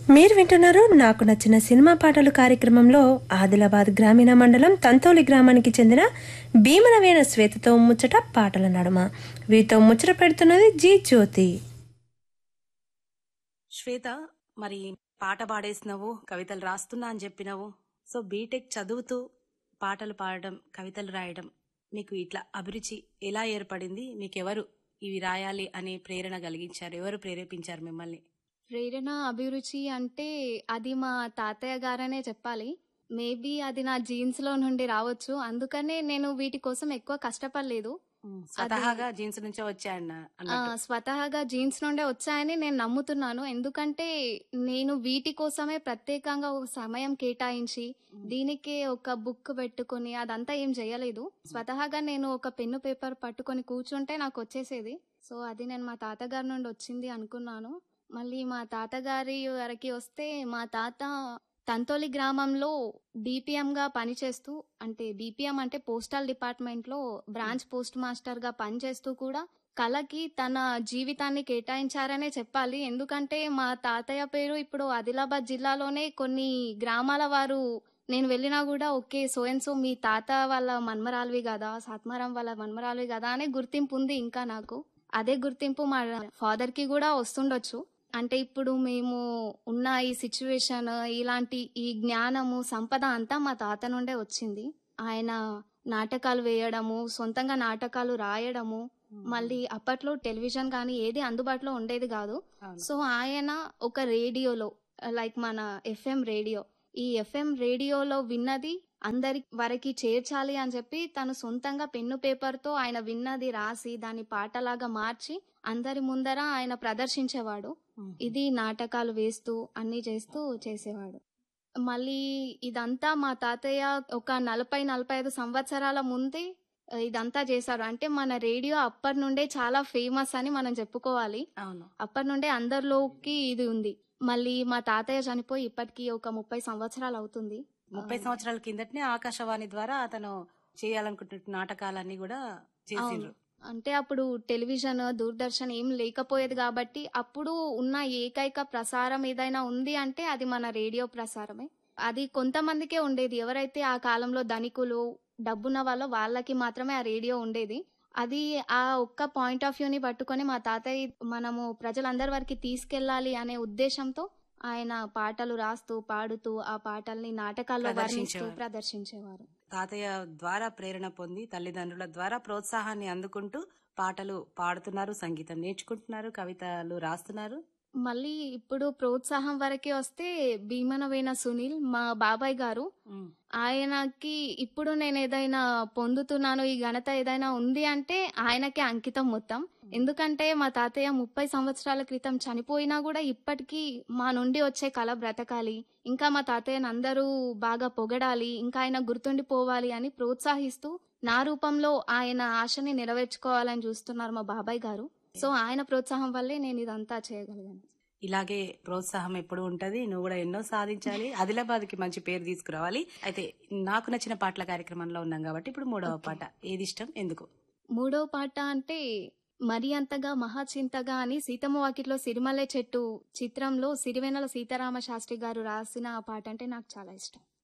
మీరు వింటున్నారు నాకు నచ్చిన సినిమా పాటలు కార్యక్రమంలో ఆదిలాబాద్ గ్రామీణ మండలం తంతోలి గ్రామానికి చెందిన భీమనవేన శ్వేతతో ముచ్చట పాటల నడుమ వీరితో ముచ్చట పెడుతున్నది జీ జ్యోతి శ్వేత మరి పాట పాడేసినావు కవితలు రాస్తున్నా అని చెప్పినావు సో బీటెక్ చదువుతూ పాటలు పాడడం కవితలు రాయడం మీకు ఇట్లా అభిరుచి ఎలా ఏర్పడింది మీకెవరు ఇవి రాయాలి అనే ప్రేరణ కలిగించారు ఎవరు ప్రేరేపించారు మిమ్మల్ని ప్రేరణ అభిరుచి అంటే అది మా తాతయ్య గారనే చెప్పాలి మేబీ అది నా జీన్స్ లో నుండి రావచ్చు అందుకనే నేను వీటి కోసం ఎక్కువ కష్టపడలేదు స్వతహాగా జీన్స్ నుంచే వచ్చాయన్న ఆ, అన్నట్టు స్వతహాగా జీన్స్ నుండే వచ్చాయని నేను నమ్ముతున్నాను ఎందుకంటే నేను వీటి కోసమే ప్రత్యేకంగా ఒక సమయం కేటాయించి దీనికే ఒక బుక్ పెట్టుకొని అదంతా ఏం చేయలేదు స్వతహాగా నేను ఒక పెన్ను పేపర్ పట్టుకొని కూర్చుంటే నాకు వచ్చేసేది సో అది నేను మా తాతగారి నుండి వచ్చింది అనుకున్నాను మళ్ళీ మా తాతగారి వరకు వస్తే మా తాత తంతోలి గ్రామంలో డిపిఎం గా పనిచేస్తూ అంటే డిపిఎం అంటే పోస్టల్ డిపార్ట్మెంట్ లో బ్రాంచ్ పోస్ట్ మాస్టర్ గా పనిచేస్తూ కూడా కళకి తన జీవితాన్ని కేటాయించారనే చెప్పాలి ఎందుకంటే మా తాతయ్య పేరు ఇప్పుడు ఆదిలాబాద్ జిల్లాలోనే కొన్ని గ్రామాల వారు నేను వెళ్ళినా కూడా ఓకే సో అండ్ సో మీ తాత వాళ్ళ మన్మరాలివి కదా సాత్మారం వాళ్ళ మన్మరాలివి కదా అనే గుర్తింపు ఉంది ఇంకా నాకు అదే గుర్తింపు మా ఫాదర్ కి కూడా వస్తుండొచ్చు అంటే ఇప్పుడు మేము ఉన్న ఈ సిచ్యువేషన్ ఇలాంటి ఈ జ్ఞానము సంపద అంతా మా తాత నుండే వచ్చింది ఆయన నాటకాలు వేయడము సొంతంగా నాటకాలు రాయడము మళ్ళీ అప్పట్లో టెలివిజన్ కానీ ఏది అందుబాటులో ఉండేది కాదు అవును. సో ఆయన ఒక రేడియోలో లైక్ మన ఎఫ్ఎం రేడియో ఈ ఎఫ్ఎం రేడియోలో విన్నది అందరి వరకు చేర్చాలి అని చెప్పి తను సొంతంగా పెన్ను పేపర్ తో ఆయన విన్నది రాసి దాన్ని పాటలాగా మార్చి అందరి ముందర ఆయన ప్రదర్శించేవాడు మ్మ్. ఇది నాటకాలు వేస్తూ అన్ని చేస్తూ చేసేవాడు మళ్ళీ ఇదంతా మా తాతయ్య ఒక నలభై నలభై ఐదు సంవత్సరాల ముందే ఆ, ఇదంతా చేశారు అంటే మన రేడియో అప్పటి నుండే చాలా ఫేమస్ అని మనం చెప్పుకోవాలి అవును అప్పటి నుండే అందరిలోకి ఇది ఉంది మళ్ళీ మా తాతయ్య చనిపోయి ఇప్పటికి ఒక ముప్పై సంవత్సరాలు అవుతుంది ముప్పై సంవత్సరాల కిందటనే ఆకాశవాణి ద్వారా అతను చేయాలనుకుంటున్న నాటకాలన్నీ కూడా చేసిండ్రు అంటే అప్పుడు టెలివిజన్ దూరదర్శన్ ఏం లేకపోయేది కాబట్టి అప్పుడు ఉన్న ఏకైక ప్రసారం ఏదైనా ఉంది అంటే అది మన రేడియో ప్రసారమే అది కొంతమందికే ఉండేది ఎవరైతే ఆ కాలంలో ధనికులు డబ్బున్న వాళ్ళో వాళ్ళకి మాత్రమే ఆ రేడియో ఉండేది అది ఆ ఒక్క పాయింట్ ఆఫ్ వ్యూని పట్టుకొని మా తాతయ్య మనము ప్రజలందరి వరకు తీసుకెళ్లాలి అనే ఉద్దేశంతో ఆయన పాటలు రాస్తూ పాడుతూ ఆ పాటల్ని నాటకాల్లో వర్ణిస్తూ ప్రదర్శించేవారు. ప్రదర్శించేవారు తాతయ్య ద్వారా ప్రేరణ పొంది తల్లిదండ్రుల ద్వారా ప్రోత్సాహాన్ని అందుకుంటూ పాటలు పాడుతున్నారు సంగీతం నేర్చుకుంటున్నారు కవితలు రాస్తున్నారు మళ్ళీ ఇప్పుడు ప్రోత్సాహం వరకే వస్తే భీమనవేన సునీల్ మా బాబాయ్ గారు ఉమ్, ఆయనకి ఇప్పుడు నేను ఏదైనా పొందుతున్నాను ఈ ఘనత ఏదైనా ఉంది అంటే ఆయనకే అంకితం మొత్తం ఎందుకంటే మా తాతయ్య ముప్పై సంవత్సరాల క్రితం చనిపోయినా కూడా ఇప్పటికీ మా నుండి వచ్చే కళ బ్రతకాలి ఇంకా మా తాతయ్యని అందరూ బాగా పొగడాలి ఇంకా ఆయన గుర్తుండిపోవాలి అని ప్రోత్సహిస్తూ నా రూపంలో ఆయన ఆశని నెరవేర్చుకోవాలని చూస్తున్నారు మా బాబాయ్ గారు సో ఆయన ప్రోత్సాహం వల్లే నేను ఇదంతా చేయగలిగాను ఇలాగే ప్రోత్సాహం ఎప్పుడు ఉంటది నువ్వు కూడా ఎన్నో సాధించాలి ఆదిలాబాద్ కి మంచి పేరు తీసుకురావాలి అయితే నాకు నచ్చిన పాటల కార్యక్రమంలో ఉన్నాం కాబట్టి ఇప్పుడు మూడవ పాట ఏది ఇష్టం ఎందుకు మూడో పాట అంటే మరి అంతగా మహాచింతగా అని సీతమ్మ వాకిట్లో సిరిమల్లె చెట్టు చిత్రంలో సిరివెన్నెల సీతారామ శాస్త్రి గారు రాసిన ఆ పాట అంటే నాకు చాలా ఇష్టం